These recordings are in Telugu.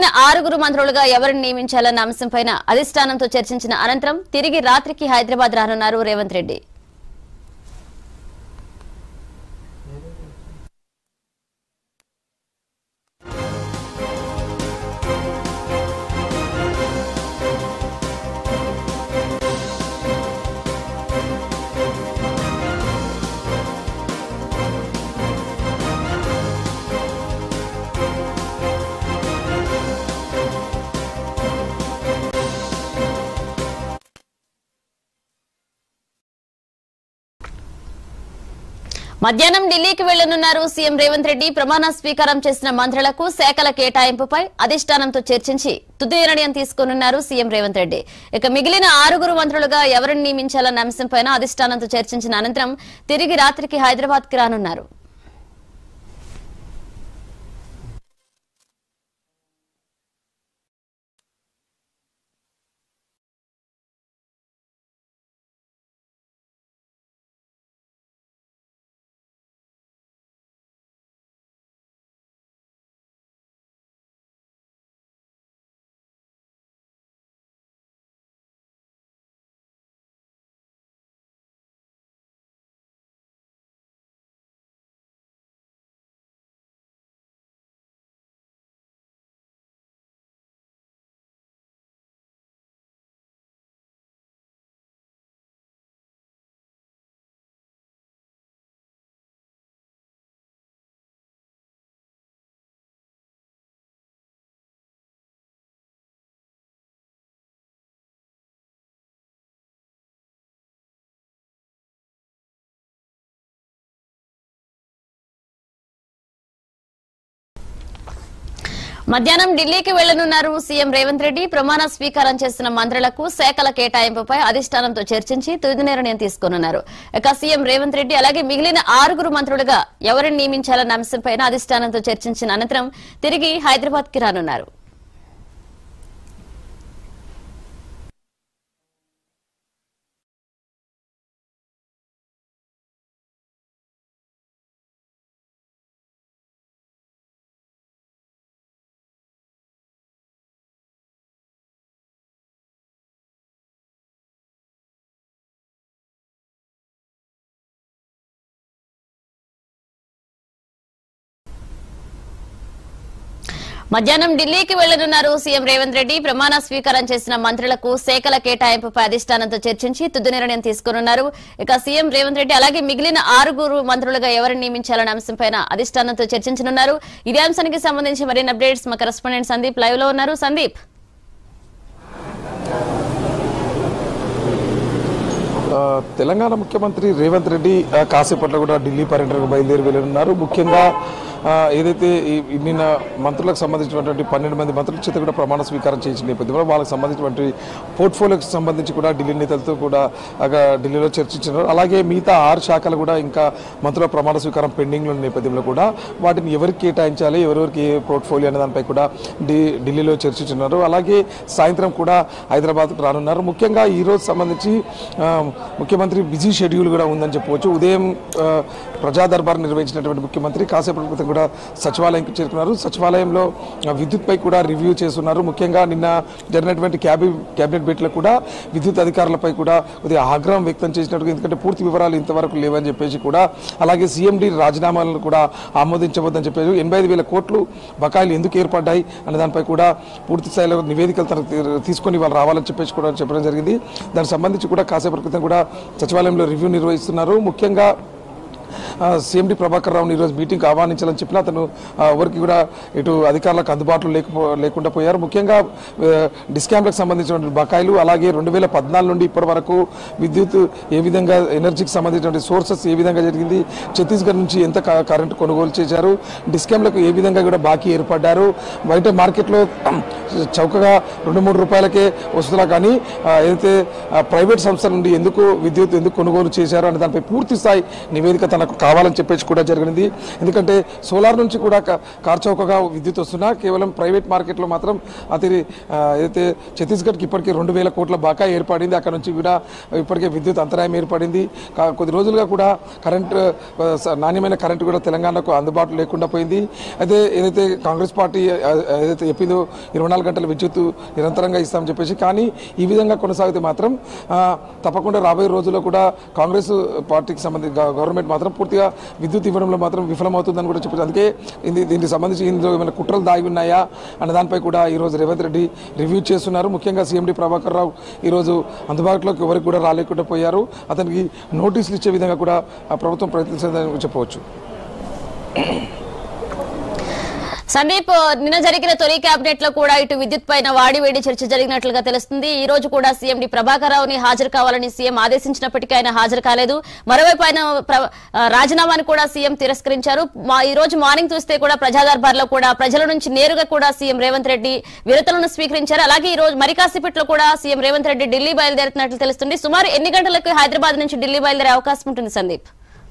మిగిలిన ఆరుగురు మంత్రులుగా ఎవరిని నియమించాలన్న అంశంపైన అధిష్టానంతో చర్చించిన అనంతరం తిరిగి రాత్రికి హైదరాబాద్ రానున్నారు రేవంత్ రెడ్డి మధ్యాహ్నం ఢిల్లీకి వెళ్లనున్నారు సీఎం రేవంత్ రెడ్డి ప్రమాణ స్వీకారం చేసిన మంత్రులకు శాఖల కేటాయింపుపై అధిష్టానంతో చర్చించి తుది నిర్ణయం తీసుకోనున్నారు సీఎం రేవంత్ రెడ్డి ఇక మిగిలిన ఆరుగురు మంత్రులుగా ఎవరిని నియమించాలన్న అంశంపై అధిష్టానంతో చర్చించిన అనంతరం తిరిగి రాత్రికి హైదరాబాద్ కి రానున్నారు మధ్యాహ్నం ఢిల్లీకి వెళ్లనున్నారు సీఎం రేవంత్ రెడ్డి ప్రమాణ స్వీకారం చేసిన మంత్రులకు శాఖల కేటాయింపుపై అధిష్టానంతో చర్చించి తుది నిర్ణయం తీసుకోనున్నారు ఇక సీఎం రేవంత్ రెడ్డి అలాగే మిగిలిన ఆరుగురు మంత్రులుగా ఎవరిని నియమించాలన్న అంశంపై అధిష్టానంతో చర్చించిన అనంతరం తిరిగి హైదరాబాద్ కి రానున్నారు మధ్యాహ్నం ఢిల్లీకి వెళ్లనున్నారు సీఎం రేవంత్ రెడ్డి ప్రమాణ స్వీకారం చేసిన మంత్రులకు శాఖల కేటాయింపుపై అధిష్టానంతో చర్చించి తుది నిర్ణయం తీసుకోనున్నారు ఇక సీఎం రేవంత్ రెడ్డి అలాగే మిగిలిన ఆరుగురు మంత్రులుగా ఎవరిని నియమించాలన్న అంశంపై అధిష్టానంతో చర్చించనున్నారు ఇదే అంశానికి సంబంధించి మరిన్ని అప్డేట్స్ మా కరెస్పాండెంట్ సందీప్ లైవ్ లో ఉన్నారు సందీప్ ఆ, తెలంగాణ ముఖ్యమంత్రి రేవంత్ రెడ్డి ఆ, కాసేపట్లో కూడా ఢిల్లీ పర్యటనకు బయలుదేరి వెళ్ళనున్నారు ముఖ్యంగా ఆ, ఏదైతే ఈ- ఈ నిన్న మంత్రులకు సంబంధించినటువంటి పన్నెండు మంది మంత్రుల చేత కూడా ప్రమాణ స్వీకారం చేసిన నేపథ్యంలో వాళ్ళకి సంబంధించినటువంటి పోర్ట్ఫోలియోకి సంబంధించి కూడా ఢిల్లీ నేతలతో కూడా అక్కడ ఢిల్లీలో చర్చించినారు అలాగే మిగతా ఆరు శాఖలు కూడా ఇంకా మంత్రుల ప్రమాణ స్వీకారం పెండింగ్ ఉన్న నేపథ్యంలో కూడా వాటిని ఎవరికి కేటాయించాలి ఎవరెవరికి ఏ పోర్ట్ఫోలియో అనే దానిపై కూడా ఢి ఢిల్లీలో చర్చించున్నారు అలాగే సాయంత్రం కూడా హైదరాబాద్కు రానున్నారు ముఖ్యంగా ఈ రోజు సంబంధించి ఆ, ముఖ్యమంత్రి బిజీ షెడ్యూల్ కూడా ఉందని చెప్పవచ్చు ఉదయం ఆ, ప్రజా దర్బార్ నిర్వహించినటువంటి ముఖ్యమంత్రి కాసేపటి క్రితం కూడా సచివాలయంకి చేరుకున్నారు సచివాలయంలో ఆ, విద్యుత్పై కూడా రివ్యూ చేస్తున్నారు ముఖ్యంగా నిన్న జరిగినటువంటి క్యాబి క్యాబినెట్ భేటీలో కూడా విద్యుత్ అధికారులపై కూడా కొద్దిగా ఆగ్రహం వ్యక్తం చేసినట్టుగా ఎందుకంటే పూర్తి వివరాలు ఇంతవరకు లేవని చెప్పేసి కూడా అలాగే సీఎండి రాజీనామాలను కూడా ఆమోదించవద్దని చెప్పేసి ఎనభై ఐదు వేల కోట్లు బకాయిలు ఎందుకు ఏర్పడ్డాయి అనే దానిపై కూడా పూర్తి స్థాయిలో నివేదికలు తనకు తీ- తీసుకొని వాళ్ళు రావాలని చెప్పేసి కూడా చెప్పడం జరిగింది దానికి సంబంధించి కూడా కాసేపటి క్రితం కూడా సచివాలయంలో రివ్యూ నిర్వహిస్తున్నారు ముఖ్యంగా ఆ, సీఎండి ప్రభాకర్ రావుని ఈరోజు మీటింగ్ ఆహ్వానించాలని చెప్పినా అతను ఆ, ఎవరికి కూడా ఇటు అధికారులకు అందుబాటులో లేకపో లేకుండా పోయారు ముఖ్యంగా ఆ, డిస్కామ్లకు సంబంధించిన బకాయిలు అలాగే రెండు వేల పద్నాలుగు నుండి ఇప్పటి వరకు విద్యుత్ ఏ విధంగా ఎనర్జీకి సంబంధించిన సోర్సెస్ ఏ విధంగా జరిగింది ఛత్తీస్గఢ్ నుంచి ఎంత క- కరెంటు కొనుగోలు చేశారు డిస్కామ్లకు ఏ విధంగా కూడా బాకీ ఏర్పడ్డారు బయట మార్కెట్లో చౌకగా రెండు మూడు రూపాయలకే వస్తుందా కానీ ఆ, ఏదైతే ఆ, ప్రైవేట్ సంస్థల నుండి ఎందుకు విద్యుత్ ఎందుకు కొనుగోలు చేశారు అనే దానిపై పూర్తి స్థాయి నివేదిక తనకు మనకు కావాలని చెప్పేసి కూడా జరిగింది ఎందుకంటే సోలార్ నుంచి కూడా క- కార్చౌకగా విద్యుత్ వస్తున్నా కేవలం ప్రైవేట్ మార్కెట్లో మాత్రం అతి ఆ, ఏదైతే ఛత్తీస్గఢ్కి ఇప్పటికే రెండు వేల కోట్ల బాకా ఏర్పడింది అక్కడ నుంచి కూడా ఇప్పటికే విద్యుత్ అంతరాయం ఏర్పడింది కా- కొద్ది రోజులుగా కూడా కరెంట్ ఆ, స- నాణ్యమైన కరెంట్ కూడా తెలంగాణకు అందుబాటులో లేకుండా పోయింది అయితే ఏదైతే కాంగ్రెస్ పార్టీ ఆ, ఏదైతే చెప్పిందో ఇరవై నాలుగు గంటల విద్యుత్ నిరంతరంగా ఇస్తామని చెప్పేసి కానీ ఈ విధంగా కొనసాగితే మాత్రం ఆ, తప్పకుండా రాబోయే రోజుల్లో కూడా కాంగ్రెస్ పార్టీకి సంబంధించి గ- గవర్నమెంట్ మాత్రం పూర్తిగా విద్యుత్ ఇవ్వడంలో మాత్రం విఫలమవుతుందని కూడా చెప్పారు అందుకే ఇది దీనికి సంబంధించి ఇందులో ఏమైనా కుట్రలు దాగి ఉన్నాయా అన్న దానిపై కూడా ఈరోజు రేవంత్ రెడ్డి రివ్యూ చేస్తున్నారు ముఖ్యంగా సీఎండి ప్రభాకర్ రావు ఈరోజు అందుబాటులోకి ఎవరికి కూడా రాలేకుండా పోయారు అతనికి నోటీసులు ఇచ్చే విధంగా కూడా ఆ ప్రభుత్వం ప్రయత్నించిందని చెప్పవచ్చు సందీప్ నిన్న జరిగిన తొలి కేబినెట్ లో కూడా ఇటు విద్యుత్ పైన వాడి వేడి చర్చ జరిగినట్లుగా తెలుస్తుంది ఈ రోజు కూడా సీఎం డి ప్రభాకర్ రావుని హాజరు కావాలని సీఎం ఆదేశించినప్పటికీ ఆయన హాజరు కాలేదు మరోవైపు ఆయన ప్ర- ఆ, రాజీనామాను కూడా సీఎం తిరస్కరించారు మా ఈ రోజు మార్నింగ్ చూస్తే కూడా ప్రజా దర్బార్లో కూడా ప్రజల నుంచి నేరుగా కూడా సీఎం రేవంత్ రెడ్డి విరతులను స్వీకరించారు అలాగే ఈ రోజు మరి కాసేపట్లో కూడా సీఎం రేవంత్ రెడ్డి ఢిల్లీ బయలుదేరుతున్నట్లు తెలుస్తుంది సుమారు ఎన్ని గంటలకు హైదరాబాద్ నుంచి ఢిల్లీ బయలుదేరే అవకాశం ఉంటుంది సందీప్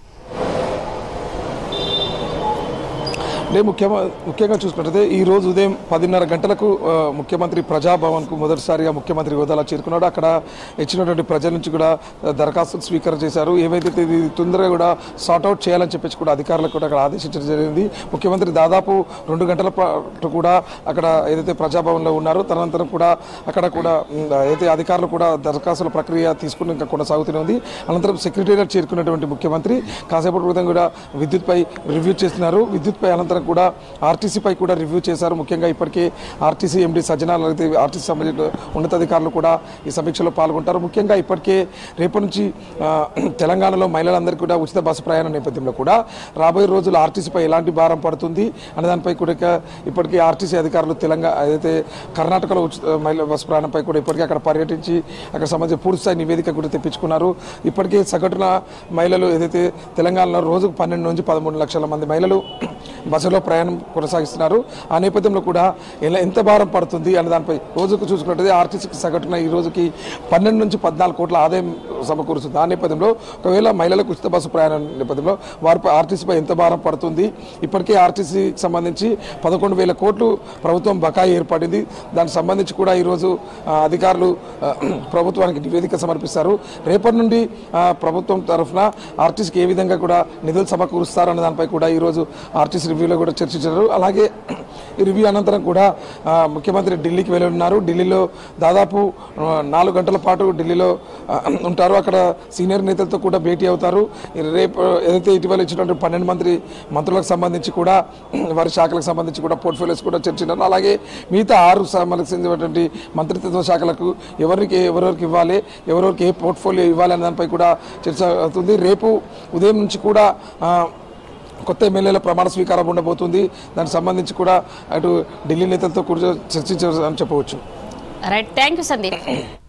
అంటే ముఖ్య ముఖ్యంగా చూసుకుంటే ఈ రోజు ఉదయం పదిన్నర గంటలకు ఆ, ముఖ్యమంత్రి ప్రజాభవన్కు మొదటిసారిగా ముఖ్యమంత్రి హోదాలో చేరుకున్నాడు అక్కడ ఇచ్చినటువంటి ప్రజల నుంచి కూడా ఆ, దరఖాస్తులు స్వీకారం చేశారు ఏవైతే ఇది తొందరగా కూడా సార్ట్అవుట్ చేయాలని చెప్పేసి కూడా అధికారులకు కూడా అక్కడ ఆదేశించడం జరిగింది ముఖ్యమంత్రి దాదాపు రెండు గంటల పాటు కూడా అక్కడ ఏదైతే ప్రజాభవన్లో ఉన్నారో తదనంతరం కూడా అక్కడ కూడా ఉమ్, ఏదైతే అధికారులు కూడా దరఖాస్తుల ప్రక్రియ తీసుకుని ఇంకా కొనసాగుతూనే ఉంది అనంతరం సెక్రటేరియట్ చేరుకున్నటువంటి ముఖ్యమంత్రి కాసేపటి క్రితం కూడా విద్యుత్ పై రివ్యూ చేస్తున్నారు విద్యుత్ పై అనంతరం కూడా ఆర్టీసీ పై కూడా రివ్యూ చేశారు ముఖ్యంగా ఇప్పటికే ఆర్టీసీ ఎండి సజ్జనాలు అయితే ఆర్టీసీ సంబంధించిన ఉన్నతాధికారులు కూడా ఈ సమీక్షలో పాల్గొంటారు ముఖ్యంగా ఇప్పటికే రేపటి నుంచి ఆ, తెలంగాణలో మహిళలందరికీ కూడా ఉచిత బస్సు ప్రయాణం నేపథ్యంలో కూడా రాబోయే రోజులు ఆర్టీసీపై ఎలాంటి భారం పడుతుంది అనే దానిపై కూడా ఇక ఇప్పటికే ఆర్టీసీ అధికారులు తెలంగాణ ఏదైతే కర్ణాటకలో ఉచిత మహిళా బస్సు ప్రయాణంపై కూడా ఇప్పటికే అక్కడ పర్యటించి అక్కడ సంబంధించి పూర్తి స్థాయి నివేదిక కూడా తెప్పించుకున్నారు ఇప్పటికే సగటున మహిళలు ఏదైతే తెలంగాణలో రోజుకు పన్నెండు నుంచి పదమూడు లక్షల మంది మహిళలు బస్సులో ప్రయాణం కొనసాగిస్తున్నారు ఆ నేపథ్యంలో కూడా ఎలా ఎంత భారం పడుతుంది అనే దానిపై రోజుకు చూసుకున్నట్లయితే ఆర్టీసీకి సగటున ఈ రోజుకి పన్నెండు నుంచి పద్నాలుగు కోట్ల ఆదాయం సమకూరుస్తుంది ఆ నేపథ్యంలో ఒకవేళ మహిళలకు ఉచిత బస్సు ప్రయాణం నేపథ్యంలో వారిపై ఆర్టీసీపై ఎంత భారం పడుతుంది ఇప్పటికే ఆర్టీసీకి సంబంధించి పదకొండు వేల కోట్లు ప్రభుత్వం బకాయి ఏర్పడింది దానికి సంబంధించి కూడా ఈరోజు ఆ, అధికారులు ఆ, ప్రభుత్వానికి నివేదిక సమర్పిస్తారు రేపటి నుండి ఆ, ప్రభుత్వం తరఫున ఆర్టీసీకి ఏ విధంగా కూడా నిధులు సమకూరుస్తారు అన్న దానిపై కూడా ఈరోజు ఆర్టీసీ రివ్యూలో కూడా చర్చించారు అలాగే ఈ రివ్యూ అనంతరం కూడా ఆ, ముఖ్యమంత్రి ఢిల్లీకి వెళ్ళి ఉన్నారు ఢిల్లీలో దాదాపు ఆ, నాలుగు గంటల పాటు ఢిల్లీలో ఆ, ఉంటారు అక్కడ సీనియర్ నేతలతో కూడా భేటీ అవుతారు ఈ రేపు ఏదైతే ఇటీవల ఇచ్చినటువంటి పన్నెండు మంది మంత్రులకు సంబంధించి కూడా వారి శాఖలకు సంబంధించి కూడా పోర్ట్ఫోలియోస్ కూడా చర్చించారు అలాగే మిగతా ఆరు సంబంధించినటువంటి మంత్రిత్వ శాఖలకు ఎవరికి ఎవరెవరికి ఇవ్వాలి ఎవరెవరికి ఏ పోర్ట్ఫోలియో ఇవ్వాలి అనే దానిపై కూడా చర్చ అవుతుంది రేపు ఉదయం నుంచి కూడా ఆ, కొత్త ఎమ్మెల్యేల ప్రమాణ స్వీకారం ఉండబోతుంది దానికి సంబంధించి కూడా అటు ఢిల్లీ నేతలతో కూడా చర్చించారని చెప్పవచ్చు రైట్ థ్యాంక్ యూ సందీప్